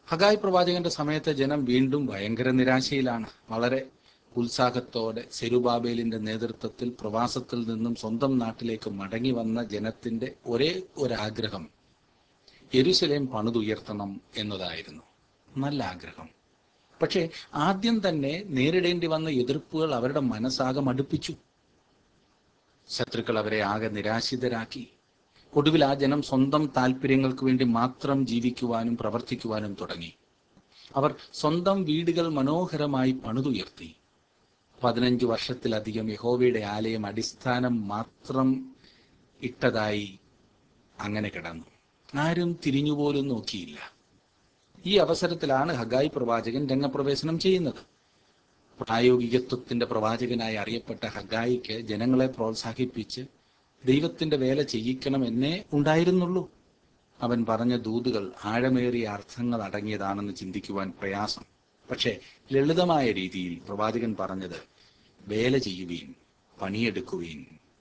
Haggai പ്രവാചകന്റെ സമയത്തെ ജനം വീണ്ടും ഭയങ്കര നിരാശയിലാണ് വളരെ ഉത്സാഹത്തോടെ സെരുബാബേലിന്റെ നേതൃത്വത്തിൽ പ്രവാസത്തിൽ നിന്നും സ്വന്തം നാട്ടിലേക്ക് മടങ്ങി വന്ന ജനത്തിന്റെ ഒരേ ഒരാഗ്രഹം യെരുശലേം പണിതുയർത്തണം എന്നതായിരുന്നു നല്ല ആഗ്രഹം പക്ഷേ ആദ്യം തന്നെ നേരിടേണ്ടി വന്ന എതിർപ്പുകൾ അവരുടെ മനസ്സാകെ മടുപ്പിച്ചു ശത്രുക്കൾ അവരെ ആകെ നിരാശിതരാക്കി ഒടുവിൽ ആ ജനം സ്വന്തം താല്പര്യങ്ങൾക്ക് വേണ്ടി മാത്രം ജീവിക്കുവാനും പ്രവർത്തിക്കുവാനും തുടങ്ങി അവർ സ്വന്തം വീടുകൾ മനോഹരമായി പണിതുയർത്തി പതിനഞ്ച് വർഷത്തിലധികം യഹോവയുടെ ആലയം അടിസ്ഥാനം മാത്രം ഇട്ടതായി അങ്ങനെ കിടന്നു ആരും തിരിഞ്ഞുപോലും നോക്കിയില്ല ഈ അവസരത്തിലാണ് ഹഗായി പ്രവാചകൻ രംഗപ്രവേശനം ചെയ്യുന്നത് പ്രായോഗികത്വത്തിന്റെ പ്രവാചകനായി അറിയപ്പെട്ട ഹഗായിക്ക് ജനങ്ങളെ പ്രോത്സാഹിപ്പിച്ച് ദൈവത്തിന്റെ വേല ചെയ്യിക്കണമെന്നേ ഉണ്ടായിരുന്നുള്ളൂ അവൻ പറഞ്ഞ ദൂതുകൾ ആഴമേറിയ അർത്ഥങ്ങൾ അടങ്ങിയതാണെന്ന് ചിന്തിക്കുവാൻ പ്രയാസം പക്ഷേ ലളിതമായ രീതിയിൽ പ്രവാചകൻ പറഞ്ഞത് വേല ചെയ്യുവീൻ പണിയെടുക്കുവീൻ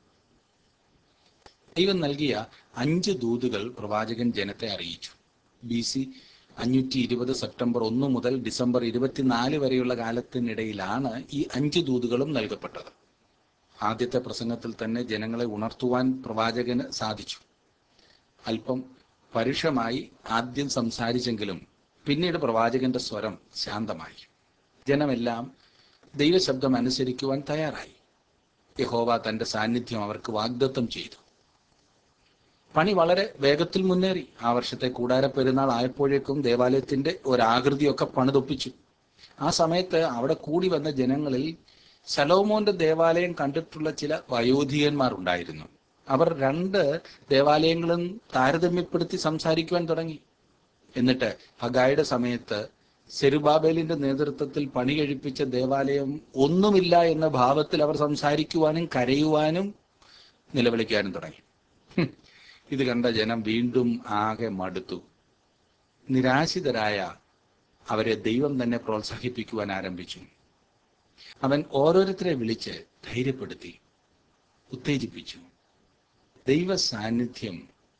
ദൈവം നൽകിയ അഞ്ച് ദൂതുകൾ പ്രവാചകൻ ജനത്തെ അറിയിച്ചു ബി സി അഞ്ഞൂറ്റി ഇരുപത് സെപ്റ്റംബർ ഒന്ന് മുതൽ ഡിസംബർ ഇരുപത്തിനാല് വരെയുള്ള കാലത്തിനിടയിലാണ് ഈ അഞ്ച് ദൂതുകളും നൽകപ്പെട്ടത് ആദ്യത്തെ പ്രസംഗത്തിൽ തന്നെ ജനങ്ങളെ ഉണർത്തുവാൻ പ്രവാചകന് സാധിച്ചു അല്പം പരുഷമായി ആദ്യം സംസാരിച്ചെങ്കിലും പിന്നീട് പ്രവാചകന്റെ സ്വരം ശാന്തമായി ജനമെല്ലാം ദൈവശബ്ദം അനുസരിക്കുവാൻ തയ്യാറായി യഹോവ തന്റെ സാന്നിധ്യം അവർക്ക് വാഗ്ദത്തം ചെയ്തു പണി വളരെ വേഗത്തിൽ മുന്നേറി ആ വർഷത്തെ കൂടാര പെരുന്നാൾ ആയപ്പോഴേക്കും ദേവാലയത്തിന്റെ ഒരാകൃതിയൊക്കെ പണിതൊപ്പിച്ചു ആ സമയത്ത് അവിടെ കൂടി വന്ന ജനങ്ങളിൽ ശലോമോന്റെ ദേവാലയം കണ്ടിട്ടുള്ള ചില വയോധികന്മാർ ഉണ്ടായിരുന്നു അവർ രണ്ട് ദേവാലയങ്ങളും താരതമ്യപ്പെടുത്തി സംസാരിക്കുവാൻ തുടങ്ങി എന്നിട്ട് ഹഗായുടെ സമയത്ത് സെരുബാബേലിന്റെ നേതൃത്വത്തിൽ പണി കഴിപ്പിച്ച ദേവാലയം ഒന്നുമില്ല എന്ന ഭാവത്തിൽ അവർ സംസാരിക്കുവാനും കരയുവാനും നിലവിളിക്കാനും തുടങ്ങി ഹും, ഇത് കണ്ട ജനം വീണ്ടും ആകെ മടുത്തു നിരാശിതരായ അവരെ ദൈവം തന്നെ പ്രോത്സാഹിപ്പിക്കുവാൻ ആരംഭിച്ചു അവൻ ഓരോരുത്തരെ വിളിച്ച് ധൈര്യപ്പെടുത്തി ഉത്തേജിപ്പിച്ചു ദൈവ സാന്നിധ്യം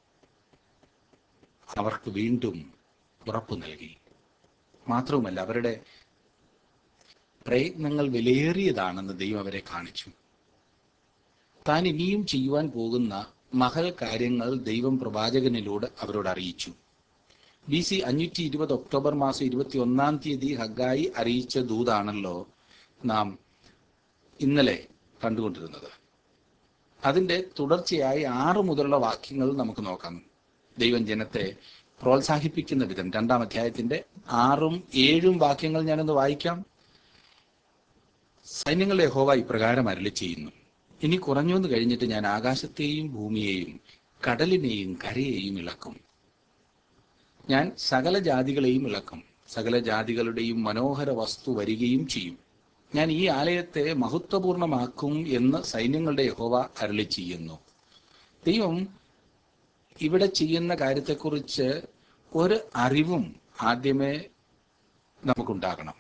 അവർക്ക് വീണ്ടും ഉറപ്പു നൽകി മാത്രവുമല്ല അവരുടെ പ്രയത്നങ്ങൾ വിലയേറിയതാണെന്ന് ദൈവം അവരെ കാണിച്ചു താൻ ഇനിയും ചെയ്യുവാൻ പോകുന്ന മഹൽ കാര്യങ്ങൾ ദൈവം പ്രവാചകനിലൂടെ അവരോട് അറിയിച്ചു ബി സി അഞ്ഞൂറ്റി ഇരുപത് ഒക്ടോബർ മാസം ഇരുപത്തി ഒന്നാം തീയതി ഹഗായി അറിയിച്ച ദൂതാണല്ലോ നാം ഇന്നലെ കണ്ടുകൊണ്ടിരുന്നത് അതിന്റെ തുടർച്ചയായി ആറ് മുതലുള്ള വാക്യങ്ങൾ നമുക്ക് നോക്കാം ദൈവം ജനത്തെ പ്രോത്സാഹിപ്പിക്കുന്ന വിധം രണ്ടാം അധ്യായത്തിന്റെ ആറും ഏഴും വാക്യങ്ങൾ ഞാനൊന്ന് വായിക്കാം സൈന്യങ്ങളുടെ യഹോവ ഇപ്രകാരം അരളി ചെയ്യുന്നു ഇനി കുറഞ്ഞൊന്ന് കഴിഞ്ഞിട്ട് ഞാൻ ആകാശത്തെയും ഭൂമിയെയും കടലിനെയും കരയെയും ഇളക്കും ഞാൻ സകല ജാതികളെയും ഇളക്കും സകല ജാതികളുടെയും മനോഹര വസ്തു വരികയും ചെയ്യും ഞാൻ ഈ ആലയത്തെ മഹത്വപൂർണമാക്കും എന്ന് സൈന്യങ്ങളുടെ യഹോവ അരളി ചെയ്യുന്നു ദൈവം ഇവിടെ ചെയ്യുന്ന കാര്യത്തെക്കുറിച്ച് ഒരു അറിവും ആദ്യമേ നമുക്കുണ്ടാകണം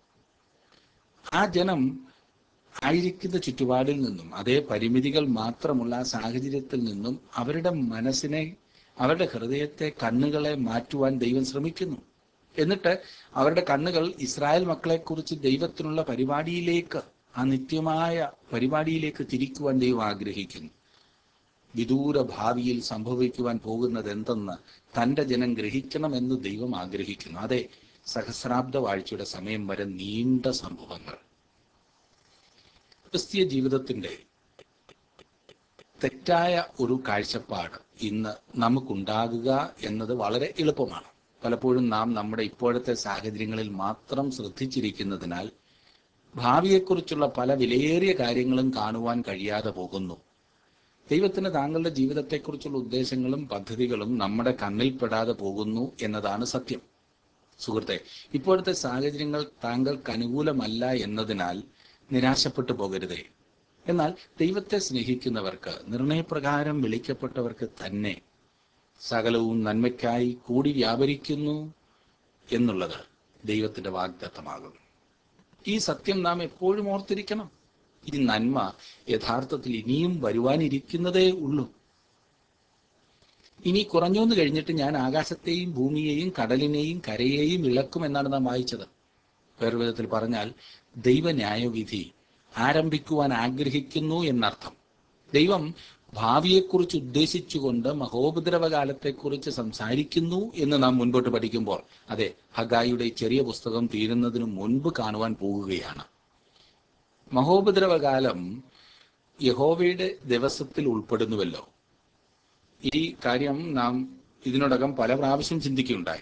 ആ ജനം ആയിരിക്കുന്ന ചുറ്റുപാടിൽ നിന്നും അതേ പരിമിതികൾ മാത്രമുള്ള ആ സാഹചര്യത്തിൽ നിന്നും അവരുടെ മനസ്സിനെ അവരുടെ ഹൃദയത്തെ കണ്ണുകളെ മാറ്റുവാൻ ദൈവം ശ്രമിക്കുന്നു എന്നിട്ട് അവരുടെ കണ്ണുകൾ ഇസ്രായേൽ മക്കളെക്കുറിച്ച് ദൈവത്തിനുള്ള പരിപാടിയിലേക്ക് ആ നിത്യമായ പരിപാടിയിലേക്ക് തിരിക്കുവാൻ ദൈവം ആഗ്രഹിക്കുന്നു വിദൂര ഭാവിയിൽ സംഭവിക്കുവാൻ പോകുന്നത് എന്തെന്ന് തന്റെ ജനം ഗ്രഹിക്കണമെന്ന് ദൈവം ആഗ്രഹിക്കുന്നു അതെ സഹസ്രാബ്ദ വാഴ്ചയുടെ സമയം വരെ നീണ്ട സംഭവങ്ങൾ ക്രിസ്തീയ ജീവിതത്തിന്റെ തെറ്റായ ഒരു കാഴ്ചപ്പാട് ഇന്ന് നമുക്കുണ്ടാകുക എന്നത് വളരെ എളുപ്പമാണ് പലപ്പോഴും നാം നമ്മുടെ ഇപ്പോഴത്തെ സാഹചര്യങ്ങളിൽ മാത്രം ശ്രദ്ധിച്ചിരിക്കുന്നതിനാൽ ഭാവിയെക്കുറിച്ചുള്ള പല വിലയേറിയ കാര്യങ്ങളും കാണുവാൻ കഴിയാതെ പോകുന്നു ദൈവത്തിന് താങ്കളുടെ ജീവിതത്തെക്കുറിച്ചുള്ള ഉദ്ദേശങ്ങളും പദ്ധതികളും നമ്മുടെ കണ്ണിൽപ്പെടാതെ പോകുന്നു എന്നതാണ് സത്യം സുഹൃത്തെ ഇപ്പോഴത്തെ സാഹചര്യങ്ങൾ താങ്കൾക്ക് അനുകൂലമല്ല എന്നതിനാൽ നിരാശപ്പെട്ടു പോകരുതേ എന്നാൽ ദൈവത്തെ സ്നേഹിക്കുന്നവർക്ക് നിർണയപ്രകാരം വിളിക്കപ്പെട്ടവർക്ക് തന്നെ സകലവും നന്മയ്ക്കായി കൂടി വ്യാപരിക്കുന്നു എന്നുള്ളത് ദൈവത്തിന്റെ വാഗ്ദത്തമാകും ഈ സത്യം നാം എപ്പോഴും ഓർത്തിരിക്കണം ഈ നന്മ യഥാർത്ഥത്തിൽ ഇനിയും വരുവാനിരിക്കുന്നതേ ഉള്ളൂ ഇനി കുറഞ്ഞോന്ന് കഴിഞ്ഞിട്ട് ഞാൻ ആകാശത്തെയും ഭൂമിയെയും കടലിനെയും കരയെയും ഇളക്കും എന്നാണ് നാം വായിച്ചത് വേറൊരു വിധത്തിൽ പറഞ്ഞാൽ ദൈവന്യായവിധി ആരംഭിക്കുവാൻ ആഗ്രഹിക്കുന്നു എന്നർത്ഥം ദൈവം ഭാവിയെക്കുറിച്ച് ഉദ്ദേശിച്ചുകൊണ്ട് മഹോപദ്രവകാലത്തെക്കുറിച്ച് സംസാരിക്കുന്നു എന്ന് നാം മുൻപോട്ട് പഠിക്കുമ്പോൾ അതെ ഹഗായിയുടെ ഈ ചെറിയ പുസ്തകം തീരുന്നതിന് മുൻപ് കാണുവാൻ പോകുകയാണ് മഹോപദ്രവകാലം യഹോവയുടെ ദിവസത്തിൽ ഉൾപ്പെടുന്നുവല്ലോ ഈ കാര്യം നാം ഇതിനോടകം പല പ്രാവശ്യം ചിന്തിക്കുകയുണ്ടായി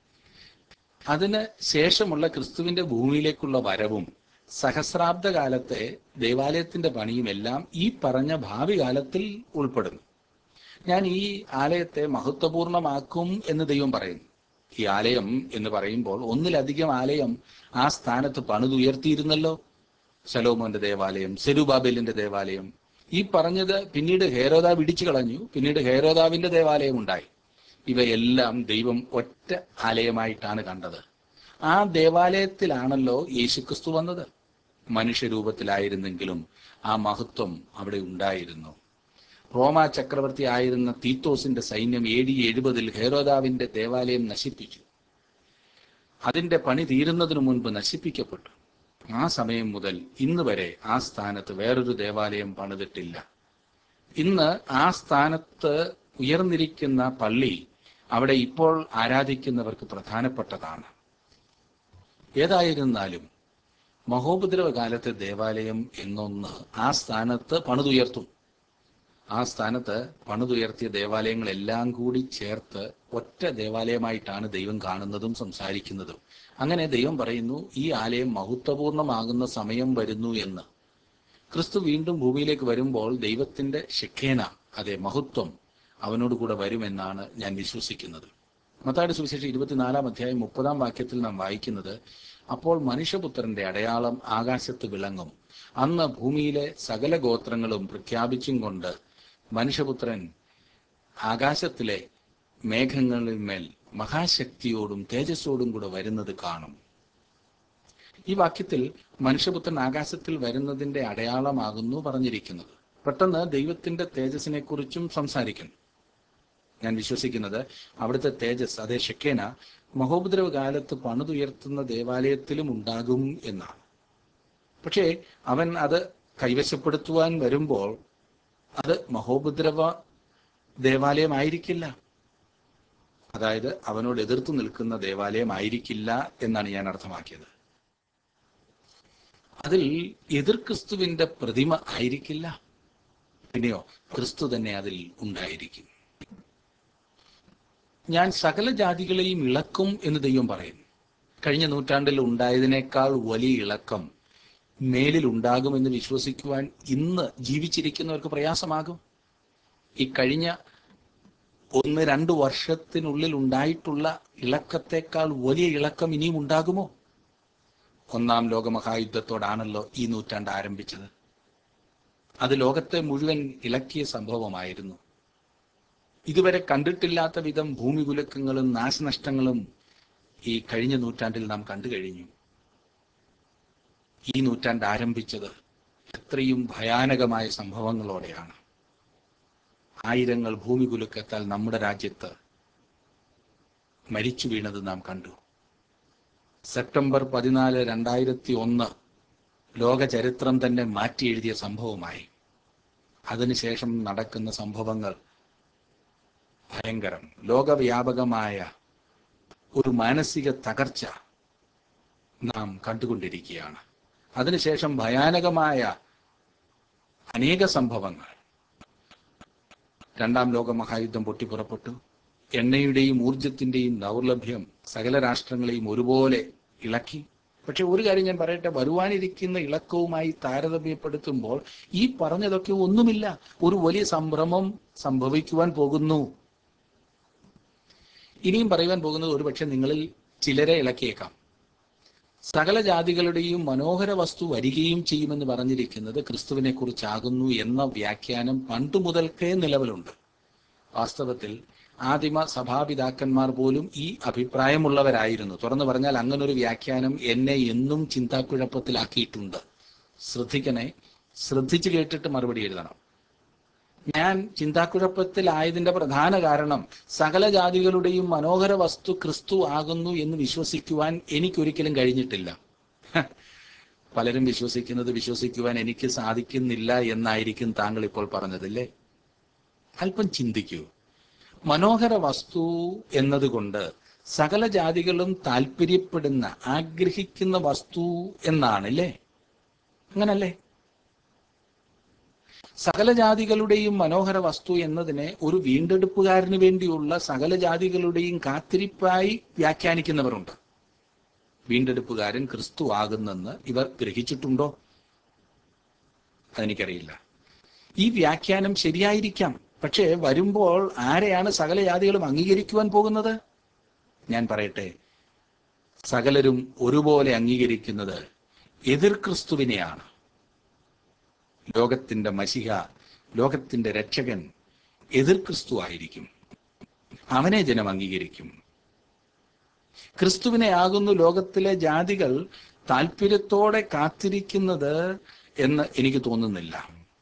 അതിന് ശേഷമുള്ള ക്രിസ്തുവിന്റെ ഭൂമിയിലേക്കുള്ള വരവും സഹസ്രാബ്ദ കാലത്തെ ദേവാലയത്തിന്റെ പണിയും എല്ലാം ഈ പറഞ്ഞ ഭാവി കാലത്തിൽ ഉൾപ്പെടുന്നു ഞാൻ ഈ ആലയത്തെ മഹത്വപൂർണമാക്കും എന്ന് ദൈവം പറയുന്നു ഈ ആലയം എന്ന് പറയുമ്പോൾ ഒന്നിലധികം ആലയം ആ സ്ഥാനത്ത് പണിതുയർത്തിയിരുന്നല്ലോ ശലോമോന്റെ ദേവാലയം സെരുബാബേലിന്റെ ദേവാലയം ഈ പറഞ്ഞത് പിന്നീട് ഹേരോദാവ് ഇടിച്ചു കളഞ്ഞു പിന്നീട് ഹേരോദാവിന്റെ ദേവാലയം ഉണ്ടായി ഇവയെല്ലാം ദൈവം ഒറ്റ ആലയമായിട്ടാണ് കണ്ടത് ആ ദേവാലയത്തിലാണല്ലോ യേശുക്രിസ്തു വന്നത് മനുഷ്യരൂപത്തിലായിരുന്നെങ്കിലും ആ മഹത്വം അവിടെ ഉണ്ടായിരുന്നു റോമ ചക്രവർത്തി ആയിരുന്ന തീത്തോസിന്റെ സൈന്യം എ ഡി എഴുപതിൽ ഹേരോദാവിന്റെ ദേവാലയം നശിപ്പിച്ചു അതിന്റെ പണി തീരുന്നതിനു മുൻപ് നശിപ്പിക്കപ്പെട്ടു ആ സമയം മുതൽ ഇന്ന് വരെ ആ സ്ഥാനത്ത് വേറൊരു ദേവാലയം പണിതിട്ടില്ല ഇന്ന് ആ സ്ഥാനത്ത് ഉയർന്നിരിക്കുന്ന പള്ളി അവിടെ ഇപ്പോൾ ആരാധിക്കുന്നവർക്ക് പ്രധാനപ്പെട്ടതാണ് ഏതായിരുന്നാലും മഹോപദ്രവ കാലത്തെ ദേവാലയം എന്നൊന്ന് ആ സ്ഥാനത്ത് പണിതുയർത്തും ആ സ്ഥാനത്ത് പണിതുയർത്തിയ ദേവാലയങ്ങളെല്ലാം കൂടി ചേർത്ത് ഒറ്റ ദേവാലയമായിട്ടാണ് ദൈവം കാണുന്നതും സംസാരിക്കുന്നതും അങ്ങനെ ദൈവം പറയുന്നു ഈ ആലയം മഹത്വപൂർണമാകുന്ന സമയം വരുന്നു എന്ന് ക്രിസ്തു വീണ്ടും ഭൂമിയിലേക്ക് വരുമ്പോൾ ദൈവത്തിന്റെ ശിഖേന അതെ മഹത്വം അവനോട് കൂടെ വരുമെന്നാണ് ഞാൻ വിശ്വസിക്കുന്നത് മത്തായുടെ സുവിശേഷം ഇരുപത്തിനാലാം അധ്യായം മുപ്പതാം വാക്യത്തിൽ നാം വായിക്കുന്നത് അപ്പോൾ മനുഷ്യപുത്രന്റെ അടയാളം ആകാശത്ത് വിളങ്ങും അന്ന് ഭൂമിയിലെ സകല ഗോത്രങ്ങളും പ്രഖ്യാപിച്ചും കൊണ്ട് മനുഷ്യപുത്രൻ ആകാശത്തിലെ മേഘങ്ങളിന്മേൽ മഹാശക്തിയോടും തേജസ്സോടും കൂടെ വരുന്നത് കാണും ഈ വാക്യത്തിൽ മനുഷ്യപുത്രൻ ആകാശത്തിൽ വരുന്നതിന്റെ അടയാളമാകുന്നു പറഞ്ഞിരിക്കുന്നത് പെട്ടെന്ന് ദൈവത്തിന്റെ തേജസ്സിനെ കുറിച്ചും സംസാരിക്കുന്നു ഞാൻ വിശ്വസിക്കുന്നത് അവിടുത്തെ തേജസ് അതേ ഷെക്കേന മഹോപദ്രവ കാലത്ത് പണിതുയർത്തുന്ന ദേവാലയത്തിലും ഉണ്ടാകും എന്നാണ് പക്ഷേ അവൻ അത് കൈവശപ്പെടുത്തുവാൻ വരുമ്പോൾ അത് മഹോപദ്രവ ദേവാലയമായിരിക്കില്ല അതായത് അവനോട് എതിർത്തു നിൽക്കുന്ന ദേവാലയമായിരിക്കില്ല എന്നാണ് ഞാൻ അർത്ഥമാക്കിയത് അതിൽ എതിർ ക്രിസ്തുവിന്റെ പ്രതിമ ആയിരിക്കില്ല പിന്നെയോ ക്രിസ്തു തന്നെ അതിൽ ഉണ്ടായിരിക്കും ഞാൻ സകല ജാതികളെയും ഇളക്കും എന്ന് ദൈവം പറയുന്നു കഴിഞ്ഞ നൂറ്റാണ്ടിൽ ഉണ്ടായതിനേക്കാൾ വലിയ ഇളക്കം മേലിൽ ഉണ്ടാകുമെന്ന് വിശ്വസിക്കുവാൻ ഇന്ന് ജീവിച്ചിരിക്കുന്നവർക്ക് പ്രയാസമാകും ഈ കഴിഞ്ഞ ഒന്ന് രണ്ട് വർഷത്തിനുള്ളിൽ ഉണ്ടായിട്ടുള്ള ഇളക്കത്തെക്കാൾ വലിയ ഇളക്കം ഇനിയും ഉണ്ടാകുമോ ഒന്നാം ലോകമഹായുദ്ധത്തോടാണല്ലോ ഈ നൂറ്റാണ്ട് ആരംഭിച്ചത് അത് ലോകത്തെ മുഴുവൻ ഇളക്കിയ സംഭവമായിരുന്നു ഇതുവരെ കണ്ടിട്ടില്ലാത്ത വിധം ഭൂമി കുലുക്കങ്ങളും നാശനഷ്ടങ്ങളും ഈ കഴിഞ്ഞ നൂറ്റാണ്ടിൽ നാം കണ്ടു കഴിഞ്ഞു ഈ നൂറ്റാണ്ട് ആരംഭിച്ചത് എത്രയും ഭയാനകമായ സംഭവങ്ങളോടെയാണ് ആയിരങ്ങൾ ഭൂമി കുലുക്കത്താൽ നമ്മുടെ രാജ്യത്ത് മരിച്ചു വീണത് നാം കണ്ടു സെപ്റ്റംബർ പതിനാല് രണ്ടായിരത്തി ഒന്ന് ലോക ചരിത്രം തന്നെ മാറ്റി എഴുതിയ സംഭവമായി അതിനുശേഷം നടക്കുന്ന സംഭവങ്ങൾ ഭയങ്കരം ലോകവ്യാപകമായ ഒരു മാനസിക തകർച്ച നാം കണ്ടുകൊണ്ടിരിക്കുകയാണ് അതിനുശേഷം ഭയാനകമായ അനേക സംഭവങ്ങൾ രണ്ടാം ലോക മഹായുദ്ധം പൊട്ടിപ്പുറപ്പെട്ടു എണ്ണയുടെയും ഊർജത്തിന്റെയും ദൗർലഭ്യം സകല രാഷ്ട്രങ്ങളെയും ഒരുപോലെ ഇളക്കി പക്ഷെ ഒരു കാര്യം ഞാൻ പറയട്ടെ വരുവാനിരിക്കുന്ന ഇളക്കവുമായി താരതമ്യപ്പെടുത്തുമ്പോൾ ഈ പറഞ്ഞതൊക്കെ ഒന്നുമില്ല ഒരു വലിയ സംഭ്രമം സംഭവിക്കുവാൻ പോകുന്നു ഇനിയും പറയുവാൻ പോകുന്നത് ഒരുപക്ഷെ നിങ്ങളിൽ ചിലരെ ഇളക്കിയേക്കാം സകല ജാതികളുടെയും മനോഹര വസ്തു വരികയും ചെയ്യുമെന്ന് പറഞ്ഞിരിക്കുന്നത് ക്രിസ്തുവിനെ കുറിച്ചാകുന്നു എന്ന വ്യാഖ്യാനം പണ്ടു മുതൽക്കേ നിലവിലുണ്ട് വാസ്തവത്തിൽ ആദിമ സഭാപിതാക്കന്മാർ പോലും ഈ അഭിപ്രായമുള്ളവരായിരുന്നു തുറന്നു പറഞ്ഞാൽ അങ്ങനൊരു വ്യാഖ്യാനം എന്നെ എന്നും ചിന്താക്കുഴപ്പത്തിലാക്കിയിട്ടുണ്ട് ശ്രദ്ധിക്കണേ ശ്രദ്ധിച്ചു കേട്ടിട്ട് മറുപടി എഴുതണം ഞാൻ ചിന്താക്കുഴപ്പത്തിലായതിന്റെ പ്രധാന കാരണം സകല ജാതികളുടെയും മനോഹര വസ്തു ക്രിസ്തു ആകുന്നു എന്ന് വിശ്വസിക്കുവാൻ എനിക്കൊരിക്കലും കഴിഞ്ഞിട്ടില്ല ഹ, പലരും വിശ്വസിക്കുന്നത് വിശ്വസിക്കുവാൻ എനിക്ക് സാധിക്കുന്നില്ല എന്നായിരിക്കും താങ്കൾ ഇപ്പോൾ പറഞ്ഞതല്ലേ അല്പം ചിന്തിക്കൂ മനോഹര വസ്തു എന്നതുകൊണ്ട് സകല ജാതികളും താല്പര്യപ്പെടുന്ന ആഗ്രഹിക്കുന്ന വസ്തു എന്നാണല്ലേ അങ്ങനല്ലേ സകല ജാതികളുടെയും മനോഹര വസ്തു എന്നതിനെ ഒരു വീണ്ടെടുപ്പുകാരന് വേണ്ടിയുള്ള സകല ജാതികളുടെയും കാത്തിരിപ്പായി വ്യാഖ്യാനിക്കുന്നവരുണ്ട് വീണ്ടെടുപ്പുകാരൻ ക്രിസ്തു ആകുന്നെന്ന് ഇവർ ഗ്രഹിച്ചിട്ടുണ്ടോ അതെനിക്കറിയില്ല ഈ വ്യാഖ്യാനം ശരിയായിരിക്കാം പക്ഷേ വരുമ്പോൾ ആരെയാണ് സകല ജാതികളും അംഗീകരിക്കുവാൻ പോകുന്നത് ഞാൻ പറയട്ടെ സകലരും ഒരുപോലെ അംഗീകരിക്കുന്നത് എതിർ ക്രിസ്തുവിനെയാണ് ലോകത്തിന്റെ മഷിക ലോകത്തിന്റെ രക്ഷകൻ എതിർ ക്രിസ്തു ആയിരിക്കും അവനെ ജനം അംഗീകരിക്കും ക്രിസ്തുവിനെ ആകുന്നു ലോകത്തിലെ ജാതികൾ താല്പര്യത്തോടെ കാത്തിരിക്കുന്നത് എന്ന് എനിക്ക് തോന്നുന്നില്ല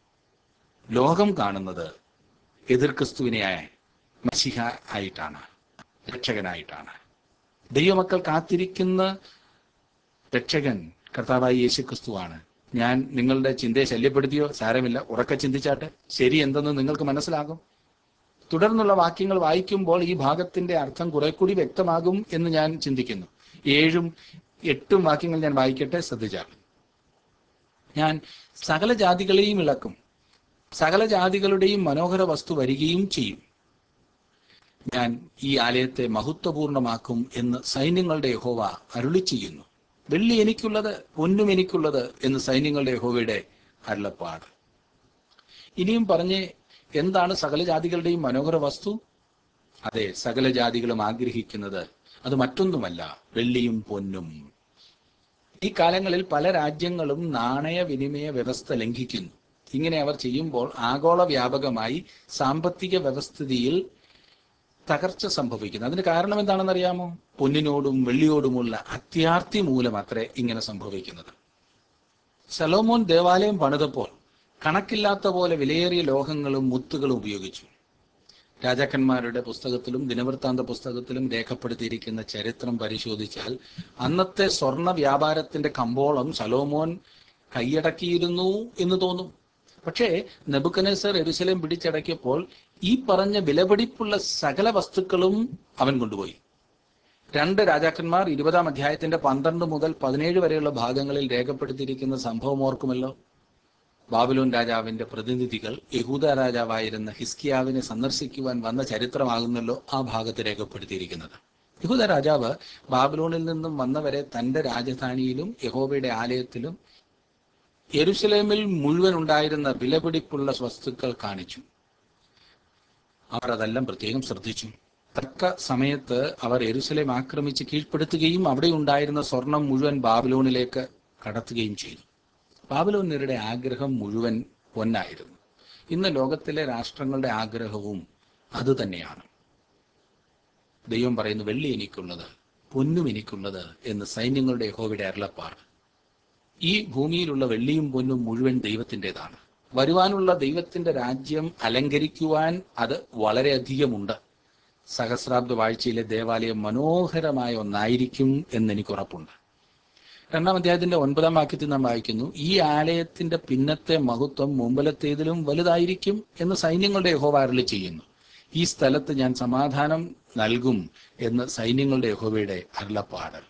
ലോകം കാണുന്നത് എതിർ ക്രിസ്തുവിനെ മഷിഹ ആയിട്ടാണ് രക്ഷകനായിട്ടാണ് ദൈവമക്കൾ കാത്തിരിക്കുന്ന രക്ഷകൻ കർത്താവായി യേശു ക്രിസ്തുവാണ് ഞാൻ നിങ്ങളുടെ ചിന്തയെ ശല്യപ്പെടുത്തിയോ സാരമില്ല ഉറക്കെ ചിന്തിച്ചാട്ടെ ശരി എന്തെന്ന് നിങ്ങൾക്ക് മനസ്സിലാകും തുടർന്നുള്ള വാക്യങ്ങൾ വായിക്കുമ്പോൾ ഈ ഭാഗത്തിന്റെ അർത്ഥം കുറെ കൂടി വ്യക്തമാകും എന്ന് ഞാൻ ചിന്തിക്കുന്നു ഏഴും എട്ടും വാക്യങ്ങൾ ഞാൻ വായിക്കട്ടെ ശ്രദ്ധിച്ചാൽ ഞാൻ സകല ജാതികളെയും ഇളക്കും സകല ജാതികളുടെയും മനോഹര വസ്തു വരികയും ചെയ്യും ഞാൻ ഈ ആലയത്തെ മഹത്വപൂർണമാക്കും എന്ന് സൈന്യങ്ങളുടെ യഹോവ അരുളി ചെയ്യുന്നു വെള്ളി എനിക്കുള്ളത് പൊന്നും എനിക്കുള്ളത് എന്ന് സൈന്യങ്ങളുടെ യഹോവയുടെ അരുളപ്പാട് ഇനിയും പറഞ്ഞ് എന്താണ് സകല ജാതികളുടെയും മനോഹര വസ്തു അതെ സകല ജാതികളും ആഗ്രഹിക്കുന്നത് അത് മറ്റൊന്നുമല്ല വെള്ളിയും പൊന്നും ഈ കാലങ്ങളിൽ പല രാജ്യങ്ങളും നാണയ വിനിമയ വ്യവസ്ഥ ലംഘിക്കുന്നു ഇങ്ങനെ അവർ ചെയ്യുമ്പോൾ ആഗോള വ്യാപകമായി സാമ്പത്തിക വ്യവസ്ഥിതിയിൽ തകർച്ച സംഭവിക്കുന്നു അതിന് കാരണം എന്താണെന്ന് അറിയാമോ പൊന്നിനോടും വെള്ളിയോടുമുള്ള അത്യാർത്തി മൂലം അത്രേ ഇങ്ങനെ സംഭവിക്കുന്നത് സലോമോൻ ദേവാലയം പണിതപ്പോൾ കണക്കില്ലാത്ത പോലെ വിലയേറിയ ലോഹങ്ങളും മുത്തുകളും ഉപയോഗിച്ചു രാജാക്കന്മാരുടെ പുസ്തകത്തിലും ദിനവൃത്താന്ത പുസ്തകത്തിലും രേഖപ്പെടുത്തിയിരിക്കുന്ന ചരിത്രം പരിശോധിച്ചാൽ അന്നത്തെ സ്വർണ വ്യാപാരത്തിന്റെ കമ്പോളം സലോമോൻ കൈയടക്കിയിരുന്നു എന്ന് തോന്നും പക്ഷേ നെബുക്കനേസർ എരുസലേം പിടിച്ചടക്കിയപ്പോൾ ഈ പറഞ്ഞ വിലപിടിപ്പുള്ള സകല വസ്തുക്കളും അവൻ കൊണ്ടുപോയി രണ്ട് രാജാക്കന്മാർ ഇരുപതാം അധ്യായത്തിന്റെ പന്ത്രണ്ട് മുതൽ പതിനേഴ് വരെയുള്ള ഭാഗങ്ങളിൽ രേഖപ്പെടുത്തിയിരിക്കുന്ന സംഭവം ഓർക്കുമല്ലോ ബാബിലോൺ രാജാവിന്റെ പ്രതിനിധികൾ യഹൂദ രാജാവായിരുന്ന ഹിസ്കിയാവിനെ സന്ദർശിക്കുവാൻ വന്ന ചരിത്രമാകുന്നല്ലോ ആ ഭാഗത്ത് രേഖപ്പെടുത്തിയിരിക്കുന്നത് യഹൂദ രാജാവ് ബാബിലോണിൽ നിന്നും വന്നവരെ തന്റെ രാജധാനിയിലും യഹോവയുടെ ആലയത്തിലും യെരുസലേമിൽ മുഴുവൻ ഉണ്ടായിരുന്ന വിലപിടിപ്പുള്ള വസ്തുക്കൾ കാണിച്ചു അവർ അതെല്ലാം പ്രത്യേകം ശ്രദ്ധിച്ചു തക്ക സമയത്ത് അവർ യെരുസലേം ആക്രമിച്ച് കീഴ്പ്പെടുത്തുകയും അവിടെ ഉണ്ടായിരുന്ന സ്വർണം മുഴുവൻ ബാബിലോണിലേക്ക് കടത്തുകയും ചെയ്തു ബാബിലോന്യരുടെ ആഗ്രഹം മുഴുവൻ പൊന്നായിരുന്നു ഇന്ന് ലോകത്തിലെ രാഷ്ട്രങ്ങളുടെ ആഗ്രഹവും അതുതന്നെയാണ് ദൈവം പറയുന്നു വെള്ളി എനിക്കുള്ളത് പൊന്നും എനിക്കുള്ളത് എന്ന് സൈന്യങ്ങളുടെ യഹോവയുടെ അരുളപ്പാട് ഈ ഭൂമിയിലുള്ള വെള്ളിയും പൊന്നും മുഴുവൻ ദൈവത്തിൻ്റെതാണ് വരുവാനുള്ള ദൈവത്തിന്റെ രാജ്യം അലങ്കരിക്കുവാൻ അത് വളരെയധികമുണ്ട് സഹസ്രാബ്ദ വാഴ്ചയിലെ ദേവാലയം മനോഹരമായ ഒന്നായിരിക്കും എന്ന് എനിക്ക് ഉറപ്പുണ്ട് രണ്ടാം അധ്യായത്തിന്റെ ഒൻപതാം വാക്യത്തിൽ നാം വായിക്കുന്നു ഈ ആലയത്തിന്റെ പിന്നത്തെ മഹത്വം മുമ്പലത്തേതിലും വലുതായിരിക്കും എന്ന് സൈന്യങ്ങളുടെ യഹോവ അരുളി ചെയ്യുന്നു ഈ സ്ഥലത്ത് ഞാൻ സമാധാനം നൽകും എന്ന് സൈന്യങ്ങളുടെ യഹോവയുടെ അരുളപ്പാട്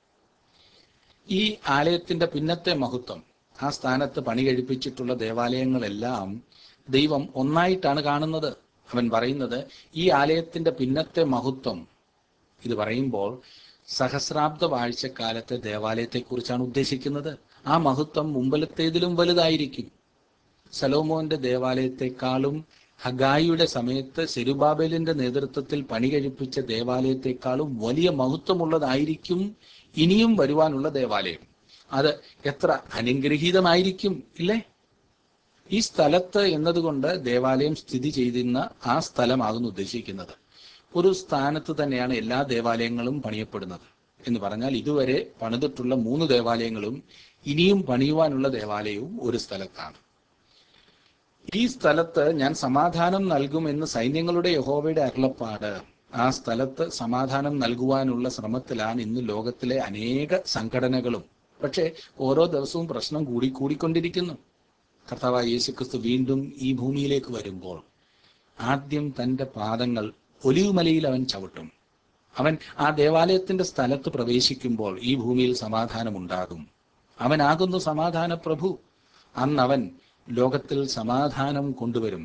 ഈ ആലയത്തിന്റെ പിന്നത്തെ മഹത്വം ആ സ്ഥാനത്ത് പണി കഴിപ്പിച്ചിട്ടുള്ള ദേവാലയങ്ങളെല്ലാം ദൈവം ഒന്നായിട്ടാണ് കാണുന്നത് അവൻ പറയുന്നത് ഈ ആലയത്തിന്റെ പിന്നത്തെ മഹത്വം ഇത് പറയുമ്പോൾ സഹസ്രാബ്ദ വാഴ്ചക്കാലത്തെ ദേവാലയത്തെക്കുറിച്ചാണ് ഉദ്ദേശിക്കുന്നത് ആ മഹത്വം മുമ്പലത്തേതിലും വലുതായിരിക്കും സലോമോന്റെ ദേവാലയത്തെക്കാളും ഹഗായിയുടെ സമയത്ത് സെരുബാബേലിന്റെ നേതൃത്വത്തിൽ പണി കഴിപ്പിച്ച ദേവാലയത്തെക്കാളും വലിയ മഹത്വമുള്ളതായിരിക്കും ഇനിയും വരുവാനുള്ള ദേവാലയം അത് എത്ര അനുഗ്രഹീതമായിരിക്കും ഇല്ലേ ഈ സ്ഥലത്ത് എന്നതുകൊണ്ട് ദേവാലയം സ്ഥിതി ചെയ്തിരുന്ന ആ സ്ഥലമാകുന്നു ഉദ്ദേശിക്കുന്നത് ഒരു സ്ഥാനത്ത് തന്നെയാണ് എല്ലാ ദേവാലയങ്ങളും പണിയപ്പെടുന്നത് എന്ന് പറഞ്ഞാൽ ഇതുവരെ പണിതിട്ടുള്ള മൂന്ന് ദേവാലയങ്ങളും ഇനിയും പണിയുവാനുള്ള ദേവാലയവും ഒരു സ്ഥലത്താണ് ഈ സ്ഥലത്ത് ഞാൻ സമാധാനം നൽകുമെന്ന് സൈന്യങ്ങളുടെ യഹോവയുടെ അരുളപ്പാട് ആ സ്ഥലത്ത് സമാധാനം നൽകുവാനുള്ള ശ്രമത്തിലാണ് ഇന്ന് ലോകത്തിലെ അനേക സംഘടനകളും പക്ഷേ ഓരോ ദിവസവും പ്രശ്നം കൂടിക്കൂടിക്കൊണ്ടിരിക്കുന്നു കർത്താവായ യേശുക്രിസ്തു വീണ്ടും ഈ ഭൂമിയിലേക്ക് വരുമ്പോൾ ആദ്യം തന്റെ പാദങ്ങൾ ഒലിവുമലയിൽ അവൻ ചവിട്ടും അവൻ ആ ദേവാലയത്തിന്റെ സ്ഥലത്ത് പ്രവേശിക്കുമ്പോൾ ഈ ഭൂമിയിൽ സമാധാനമുണ്ടാകും അവനാകുന്നു സമാധാന പ്രഭു അന്ന് അവൻ ലോകത്തിൽ സമാധാനം കൊണ്ടുവരും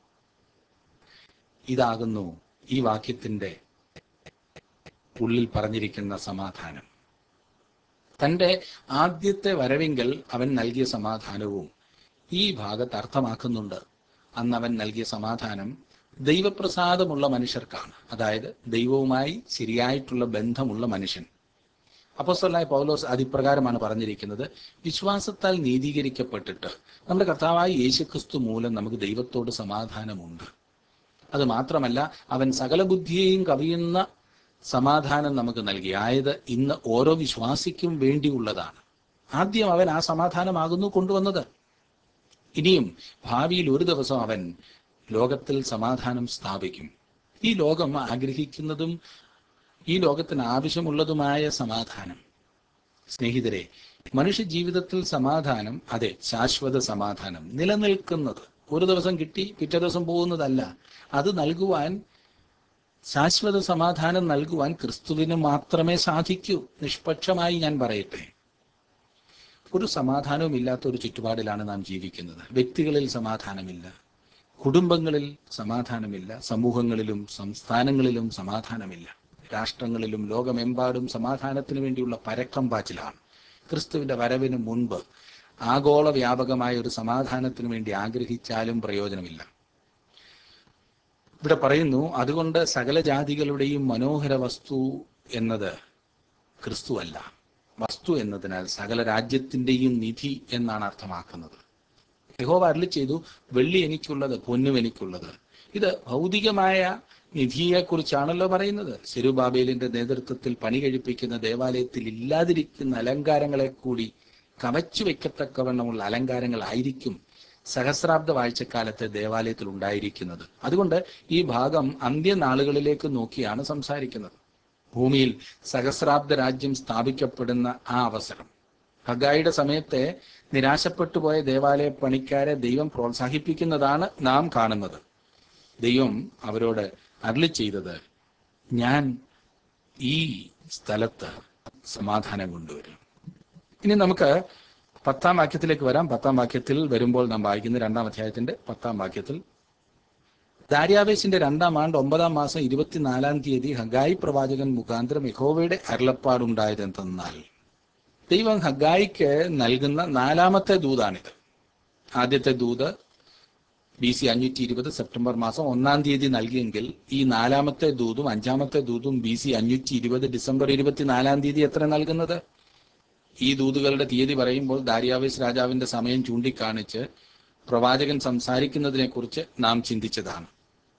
ഇതാകുന്നു ഈ വാക്യത്തിന്റെ ഉള്ളിൽ പറഞ്ഞിരിക്കുന്ന സമാധാനം തന്റെ ആദ്യത്തെ വരവെങ്കിൽ അവൻ നൽകിയ സമാധാനവും ഈ ഭാഗത്ത് അർത്ഥമാക്കുന്നുണ്ട് അന്ന് അവൻ നൽകിയ സമാധാനം ദൈവപ്രസാദമുള്ള മനുഷ്യർക്കാണ് അതായത് ദൈവവുമായി ശരിയായിട്ടുള്ള ബന്ധമുള്ള മനുഷ്യൻ അപ്പോസ്തലനായ പൗലോസ് അതിപ്രകാരമാണ് പറഞ്ഞിരിക്കുന്നത് വിശ്വാസത്താൽ നീതീകരിക്കപ്പെട്ടിട്ട് നമ്മുടെ കർത്താവായ യേശുക്രിസ്തു മൂലം നമുക്ക് ദൈവത്തോട് സമാധാനമുണ്ട് അത് മാത്രമല്ല അവൻ സകല ബുദ്ധിയെയും കവിയുന്ന സമാധാനം നമുക്ക് നൽകി ആയത് ഇന്ന് ഓരോ വിശ്വാസിക്കും വേണ്ടിയുള്ളതാണ് ആദ്യം അവൻ ആ സമാധാനമാകുന്നു കൊണ്ടുവന്നത് ഇനിയും ഭാവിയിൽ ഒരു ദിവസം അവൻ ലോകത്തിൽ സമാധാനം സ്ഥാപിക്കും ഈ ലോകം ആഗ്രഹിക്കുന്നതും ഈ ലോകത്തിന് ആവശ്യമുള്ളതുമായ സമാധാനം സ്നേഹിതരെ മനുഷ്യ ജീവിതത്തിൽ സമാധാനം അതെ ശാശ്വത സമാധാനം നിലനിൽക്കുന്നത് ഒരു ദിവസം കിട്ടി പിറ്റേ ദിവസം പോകുന്നതല്ല അത് നൽകുവാൻ ശാശ്വത സമാധാനം നൽകുവാൻ ക്രിസ്തുവിന് മാത്രമേ സാധിക്കൂ നിഷ്പക്ഷമായി ഞാൻ പറയട്ടെ ഒരു സമാധാനവും ഇല്ലാത്ത ഒരു ചുറ്റുപാടിലാണ് നാം ജീവിക്കുന്നത് വ്യക്തികളിൽ സമാധാനമില്ല കുടുംബങ്ങളിൽ സമാധാനമില്ല സമൂഹങ്ങളിലും സംസ്ഥാനങ്ങളിലും സമാധാനമില്ല രാഷ്ട്രങ്ങളിലും ലോകമെമ്പാടും സമാധാനത്തിന് വേണ്ടിയുള്ള പരക്കം പാച്ചിലാണ് ക്രിസ്തുവിന്റെ വരവിന് മുൻപ് ആഗോള വ്യാപകമായ ഒരു സമാധാനത്തിന് വേണ്ടി ആഗ്രഹിച്ചാലും പ്രയോജനമില്ല ഇവിടെ പറയുന്നു അതുകൊണ്ട് സകല ജാതികളുടെയും മനോഹര വസ്തു എന്നത് ക്രിസ്തു അല്ല വസ്തു എന്നതിനാൽ സകല രാജ്യത്തിന്റെയും നിധി എന്നാണ് അർത്ഥമാക്കുന്നത് യഹോവ അരുളി ചെയ്തു വെള്ളി എനിക്കുള്ളത് പൊന്നും എനിക്കുള്ളത് ഇത് ഭൗതികമായ നിധിയെക്കുറിച്ചാണല്ലോ പറയുന്നത് സെരുബാബേലിന്റെ നേതൃത്വത്തിൽ പണി കഴിപ്പിക്കുന്ന ദേവാലയത്തിൽ ഇല്ലാതിരിക്കുന്ന അലങ്കാരങ്ങളെ കൂടി കവച്ചു വെക്കത്തക്കവണ്ണമുള്ള അലങ്കാരങ്ങളായിരിക്കും സഹസ്രാബ്ദ വാഴ്ചക്കാലത്തെ ദേവാലയത്തിൽ ഉണ്ടായിരിക്കുന്നത് അതുകൊണ്ട് ഈ ഭാഗം അന്ത്യനാളുകളിലേക്ക് നോക്കിയാണ് സംസാരിക്കുന്നത് ഭൂമിയിൽ സഹസ്രാബ്ദ രാജ്യം സ്ഥാപിക്കപ്പെടുന്ന ആ അവസരം ഹഗായിയുടെ സമയത്തെ നിരാശപ്പെട്ടു പോയ ദേവാലയ പണിക്കാരെ ദൈവം പ്രോത്സാഹിപ്പിക്കുന്നതാണ് നാം കാണുന്നത് ദൈവം അവരോട് അരുളി ചെയ്തത് ഞാൻ ഈ സ്ഥലത്ത് സമാധാനം കൊണ്ടുവരും ഇനി നമുക്ക് പത്താം വാക്യത്തിലേക്ക് വരാം പത്താം വാക്യത്തിൽ വരുമ്പോൾ നാം വായിക്കുന്ന രണ്ടാം അധ്യായത്തിന്റെ പത്താം വാക്യത്തിൽ ദാര്യാവേശിന്റെ രണ്ടാം ആണ്ട് ഒമ്പതാം മാസം ഇരുപത്തിനാലാം തീയതി ഹഗായി പ്രവാചകൻ മുഖാന്തരം യഹോവയുടെ അരുളപ്പാടുണ്ടായത് എന്തെന്നാൽ ദൈവം ഹഗായിക്ക് നൽകുന്ന നാലാമത്തെ ദൂതാണിത് ആദ്യത്തെ ദൂത് ബി സി അഞ്ഞൂറ്റി ഇരുപത് സെപ്റ്റംബർ മാസം ഒന്നാം തീയതി നൽകിയെങ്കിൽ ഈ നാലാമത്തെ ദൂതും അഞ്ചാമത്തെ ദൂതും ബി സി അഞ്ഞൂറ്റി ഇരുപത് ഡിസംബർ ഇരുപത്തിനാലാം തീയതി എത്ര നൽകുന്നത് ഈ ദൂതുകളുടെ തീയതി പറയുമ്പോൾ ദാരിയാവേശ് രാജാവിന്റെ സമയം ചൂണ്ടിക്കാണിച്ച് പ്രവാചകൻ സംസാരിക്കുന്നതിനെ കുറിച്ച് നാം ചിന്തിച്ചതാണ്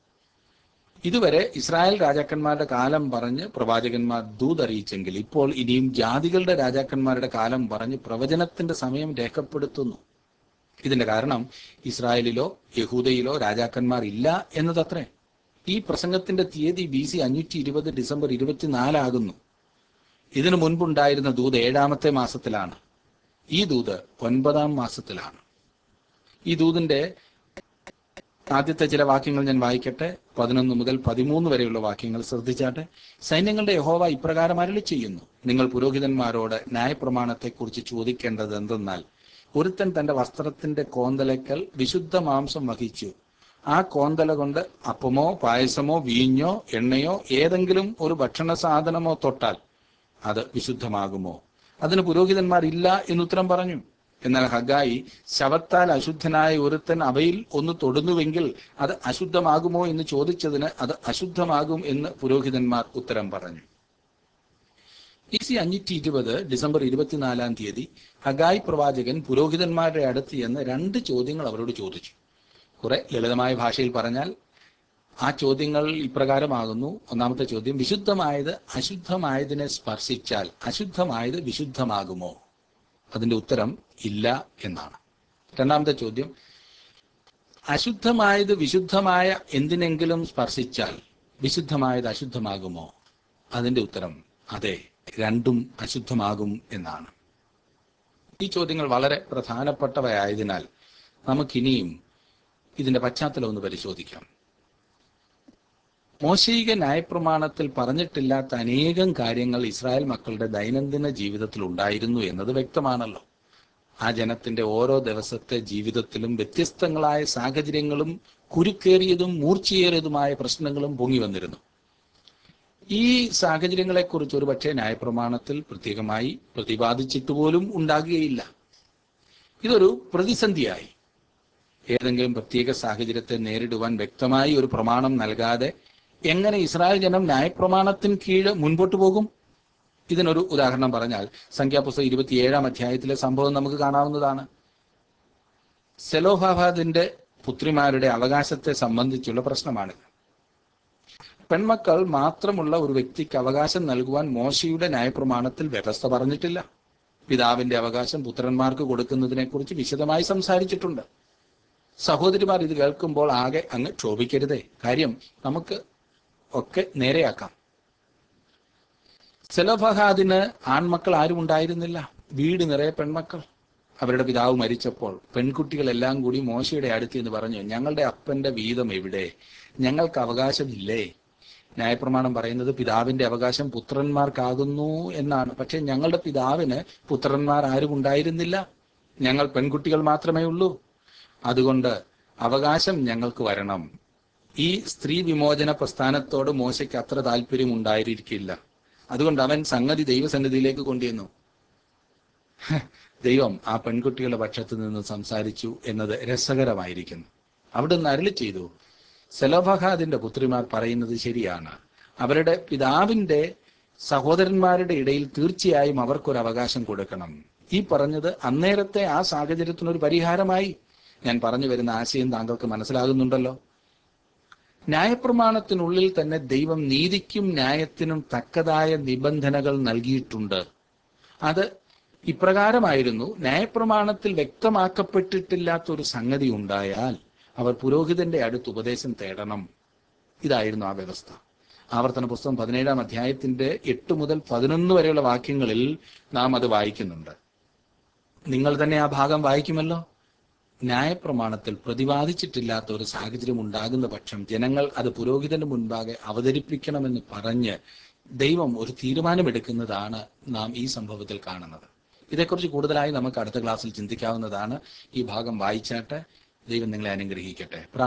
ഇതുവരെ ഇസ്രായേൽ രാജാക്കന്മാരുടെ കാലം പറഞ്ഞ് പ്രവാചകന്മാർ ദൂതറിയിച്ചെങ്കിൽ ഇപ്പോൾ ഇനിയും ജാതികളുടെ രാജാക്കന്മാരുടെ കാലം പറഞ്ഞ് പ്രവചനത്തിന്റെ സമയം രേഖപ്പെടുത്തുന്നു ഇതിന്റെ കാരണം ഇസ്രായേലിലോ യഹൂദയിലോ രാജാക്കന്മാർ ഇല്ല എന്നതത്രേ ഈ പ്രസംഗത്തിന്റെ തീയതി ബി സി അഞ്ഞൂറ്റി ഇരുപത് ഡിസംബർ ഇരുപത്തിനാലാകുന്നു ഇതിനു മുൻപുണ്ടായിരുന്ന ദൂത് ഏഴാമത്തെ മാസത്തിലാണ് ഈ ദൂത് ഒൻപതാം മാസത്തിലാണ് ഈ ദൂതിന്റെ ആദ്യത്തെ ചില വാക്യങ്ങൾ ഞാൻ വായിക്കട്ടെ പതിനൊന്ന് മുതൽ പതിമൂന്ന് വരെയുള്ള വാക്യങ്ങൾ ശ്രദ്ധിച്ചാട്ടെ സൈന്യങ്ങളുടെ യഹോവ ഇപ്രകാരം അരളി ചെയ്യുന്നു നിങ്ങൾ പുരോഹിതന്മാരോട് ന്യായപ്രമാണത്തെക്കുറിച്ച് ചോദിക്കേണ്ടത് എന്തെന്നാൽ ഒരുത്തൻ തന്റെ വസ്ത്രത്തിന്റെ കോന്തലക്കൽ വിശുദ്ധ മാംസം വഹിച്ചു ആ കോന്തല കൊണ്ട് അപ്പമോ പായസമോ വീഞ്ഞോ എണ്ണയോ ഏതെങ്കിലും ഒരു ഭക്ഷണ സാധനമോ തൊട്ടാൽ അത് വിശുദ്ധമാകുമോ അതിന് പുരോഹിതന്മാർ ഇല്ല എന്നുത്തരം പറഞ്ഞു എന്നാൽ ഹഗായി ശവത്താൽ അശുദ്ധനായ ഒരുത്തൻ അവയിൽ ഒന്ന് തൊടുന്നുവെങ്കിൽ അത് അശുദ്ധമാകുമോ എന്ന് ചോദിച്ചതിന് അത് അശുദ്ധമാകും എന്ന് പുരോഹിതന്മാർ ഉത്തരം പറഞ്ഞു ഇ സി അഞ്ഞൂറ്റി ഇരുപത് ഡിസംബർ ഇരുപത്തിനാലാം തീയതി ഹഗായി പ്രവാചകൻ പുരോഹിതന്മാരുടെ അടുത്ത് എന്ന് രണ്ട് ചോദ്യങ്ങൾ അവരോട് ചോദിച്ചു കുറെ ലളിതമായ ഭാഷയിൽ പറഞ്ഞാൽ ആ ചോദ്യങ്ങൾ ഇപ്രകാരമാകുന്നു ഒന്നാമത്തെ ചോദ്യം വിശുദ്ധമായത് അശുദ്ധമായതിനെ സ്പർശിച്ചാൽ അശുദ്ധമായത് വിശുദ്ധമാകുമോ അതിന്റെ ഉത്തരം ഇല്ല എന്നാണ് രണ്ടാമത്തെ ചോദ്യം അശുദ്ധമായത് വിശുദ്ധമായ എന്തിനെങ്കിലും സ്പർശിച്ചാൽ വിശുദ്ധമായത് അശുദ്ധമാകുമോ അതിന്റെ ഉത്തരം അതെ രണ്ടും അശുദ്ധമാകും എന്നാണ് ഈ ചോദ്യങ്ങൾ വളരെ പ്രധാനപ്പെട്ടവയായതിനാൽ നമുക്കിനിയും ഇതിന്റെ പശ്ചാത്തലം ഒന്ന് പരിശോധിക്കാം മോശയിക ന്യായപ്രമാണത്തിൽ പറഞ്ഞിട്ടില്ലാത്ത അനേകം കാര്യങ്ങൾ ഇസ്രായേൽ മക്കളുടെ ദൈനംദിന ജീവിതത്തിൽ ഉണ്ടായിരുന്നു എന്നത് വ്യക്തമാണല്ലോ ആ ജനത്തിന്റെ ഓരോ ദിവസത്തെ ജീവിതത്തിലും വ്യത്യസ്തങ്ങളായ സാഹചര്യങ്ങളും കുരുക്കേറിയതും മൂർച്ചയേറിയതുമായ പ്രശ്നങ്ങളും പൊങ്ങി വന്നിരുന്നു ഈ സാഹചര്യങ്ങളെക്കുറിച്ച് ഒരുപക്ഷെ ന്യായപ്രമാണത്തിൽ പ്രത്യേകമായി പ്രതിപാദിച്ചിട്ട് പോലും ഉണ്ടാകുകയില്ല ഇതൊരു പ്രതിസന്ധിയായി ഏതെങ്കിലും പ്രത്യേക സാഹചര്യത്തെ നേരിടുവാൻ വ്യക്തമായി ഒരു പ്രമാണം നൽകാതെ എങ്ങനെ ഇസ്രായേൽ ജനം ന്യായപ്രമാണത്തിന് കീഴ് മുൻപോട്ട് പോകും ഇതിനൊരു ഉദാഹരണം പറഞ്ഞാൽ സംഖ്യാപുസ്തകം ഇരുപത്തിയേഴാം അധ്യായത്തിലെ സംഭവം നമുക്ക് കാണാവുന്നതാണ് സെലോഹാബാദിന്റെ പുത്രിമാരുടെ അവകാശത്തെ സംബന്ധിച്ചുള്ള പ്രശ്നമാണിത് പെൺമക്കൾ മാത്രമുള്ള ഒരു വ്യക്തിക്ക് അവകാശം നൽകുവാൻ മോശയുടെ ന്യായപ്രമാണത്തിൽ വ്യവസ്ഥ പറഞ്ഞിട്ടില്ല പിതാവിന്റെ അവകാശം പുത്രന്മാർക്ക് കൊടുക്കുന്നതിനെ കുറിച്ച് വിശദമായി സംസാരിച്ചിട്ടുണ്ട് സഹോദരിമാർ ഇത് കേൾക്കുമ്പോൾ ആകെ അങ്ങ് ക്ഷോഭിക്കരുതേ കാര്യം നമുക്ക് ഒക്കെ നേരെയാക്കാം സെലഫഹാദിന് ആൺമക്കൾ ആരും ഉണ്ടായിരുന്നില്ല വീട് നിറയെ പെൺമക്കൾ അവരുടെ പിതാവ് മരിച്ചപ്പോൾ പെൺകുട്ടികളെല്ലാം കൂടി മോശയുടെ അടുത്ത് എന്ന് പറഞ്ഞു ഞങ്ങളുടെ അപ്പന്റെ വീതം എവിടെ ഞങ്ങൾക്ക് അവകാശമില്ലേ ന്യായപ്രമാണം പറയുന്നത് പിതാവിന്റെ അവകാശം പുത്രന്മാർക്കാകുന്നു എന്നാണ് പക്ഷെ ഞങ്ങളുടെ പിതാവിന് പുത്രന്മാർ ആരും ഉണ്ടായിരുന്നില്ല ഞങ്ങൾ പെൺകുട്ടികൾ മാത്രമേ ഉള്ളൂ അതുകൊണ്ട് അവകാശം ഞങ്ങൾക്ക് വരണം ഈ സ്ത്രീ വിമോചന പ്രസ്ഥാനത്തോട് മോശയ്ക്ക് അത്ര താല്പര്യം ഉണ്ടായിരിക്കില്ല അതുകൊണ്ട് അവൻ സംഗതി ദൈവസന്നിധിയിലേക്ക് കൊണ്ടുവന്നു ദൈവം ആ പെൺകുട്ടികളുടെ പക്ഷത്ത് നിന്ന് സംസാരിച്ചു എന്നത് രസകരമായിരിക്കുന്നു അവിടുന്ന് അരളി ചെയ്തു സെലോഫഹാദിന്റെ പുത്രിമാർ പറയുന്നത് ശരിയാണ് അവരുടെ പിതാവിന്റെ സഹോദരന്മാരുടെ ഇടയിൽ തീർച്ചയായും അവർക്കൊരു അവകാശം കൊടുക്കണം ഈ പറഞ്ഞത് അന്നേരത്തെ ആ സാഹചര്യത്തിനൊരു പരിഹാരമായി ഞാൻ പറഞ്ഞു വരുന്ന ആശയം താങ്കൾക്ക് മനസ്സിലാകുന്നുണ്ടല്ലോ ന്യായപ്രമാണത്തിനുള്ളിൽ തന്നെ ദൈവം നീതിക്കും ന്യായത്തിനും തക്കതായ നിബന്ധനകൾ നൽകിയിട്ടുണ്ട് അത് ഇപ്രകാരമായിരുന്നു ന്യായപ്രമാണത്തിൽ വ്യക്തമാക്കപ്പെട്ടിട്ടില്ലാത്ത ഒരു സംഗതി ഉണ്ടായാൽ അവർ പുരോഹിതന്റെ അടുത്ത് ഉപദേശം തേടണം ഇതായിരുന്നു ആ വ്യവസ്ഥ ആവർത്തന പുസ്തകം പതിനേഴാം അധ്യായത്തിന്റെ എട്ട് മുതൽ പതിനൊന്ന് വരെയുള്ള വാക്യങ്ങളിൽ നാം അത് വായിക്കുന്നുണ്ട് നിങ്ങൾ തന്നെ ആ ഭാഗം വായിക്കുമല്ലോ ന്യായപ്രമാണത്തിൽ പ്രതിപാദിച്ചിട്ടില്ലാത്ത ഒരു സാഹചര്യം ഉണ്ടാകുന്ന പക്ഷം ജനങ്ങൾ അത് പുരോഹിതന്റെ മുൻപാകെ അവതരിപ്പിക്കണമെന്ന് പറഞ്ഞ് ദൈവം ഒരു തീരുമാനമെടുക്കുന്നതാണ് നാം ഈ സംഭവത്തിൽ കാണുന്നത് ഇതേക്കുറിച്ച് കൂടുതലായി നമുക്ക് അടുത്ത ക്ലാസ്സിൽ ചിന്തിക്കാവുന്നതാണ് ഈ ഭാഗം വായിച്ചാട്ട് ദൈവം നിങ്ങളെ അനുഗ്രഹിക്കട്ടെ